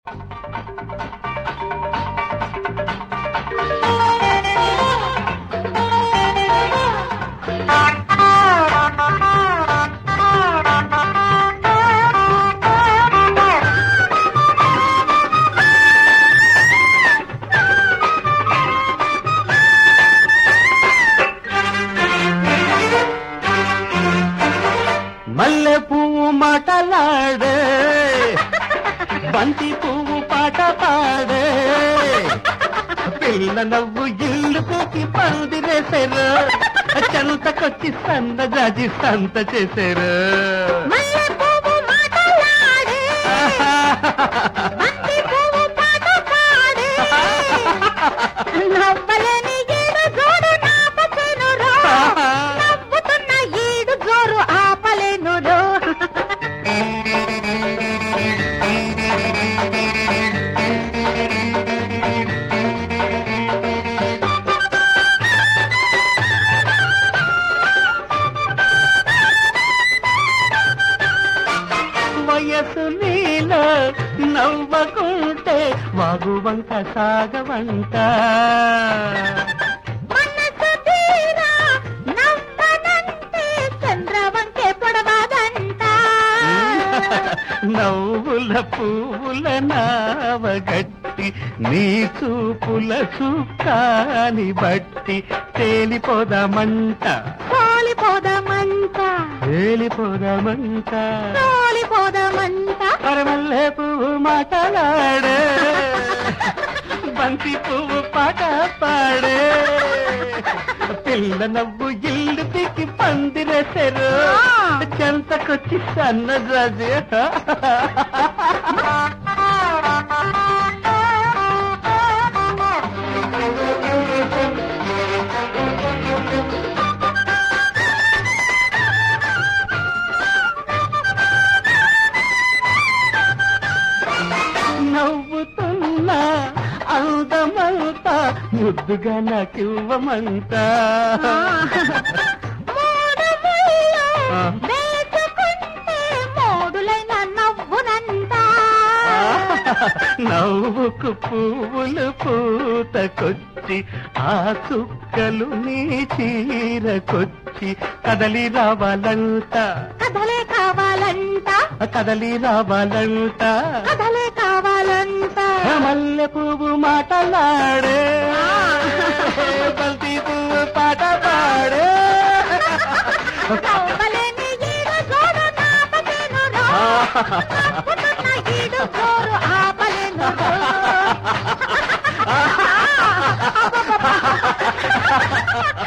మల్లె పువ్వు మాటలాడే బంతి పువ్వు పాట పాడే పిల్ల నవ్వు ఇల్లు పెట్టి పందిరేశారు చెంతకొచ్చి సంద జాజి సంత చేశారు మల్లె పువ్వు మాటలాడే బంతి పువ్వు పాట పాడే నవ్వలేని ఈడు జోడు నాపసేను రో నవ్వుతున్న ఈడు జోరు ఆపలేను రో వయసు నీల నవ్వకుంటే వాగువంక సాగవంక మనసు తీరా నవ్వనంటే చంద్రవంకే పొడవాదంట నవ్వుల పువ్వుల నావగట్టి నీ చూపుల చుక్కాని బట్టి తేలిపోదామంట సోలిపోదమంట తేలిపోదామంట సోలిపోదమంట అరమల్లె పువ్వు మాటలాడే బంతి పువ్వు పాట పాడే పిల్ల నవ్వు ఇల్లు పిక్కి పందిరేశారు చెంతకొచ్చి సన్నజాజి నవ్వుతున్న అందమంతా ముద్దుగా నాకివ్వమంట మూడు ముళ్ళు ఆ. వేసుకుంటే మూడులైన నవ్వునంట నవ్వుకు పువ్వులు పూతకొచ్చి ఆ చుక్కలు నీ చీరకొచ్చి కదలి రావాలంట కథలే కావాలంట కదలి రావాలంట కథలే కావాలంట మల్లె పువ్వు మాటలాడే బల్తీ పువ్వు పాట పాడే నవ్వలేని ఈడు జోడు నాపసేను రో. నవ్వుతున్న ఈడు జోరు ఆపలేను రో.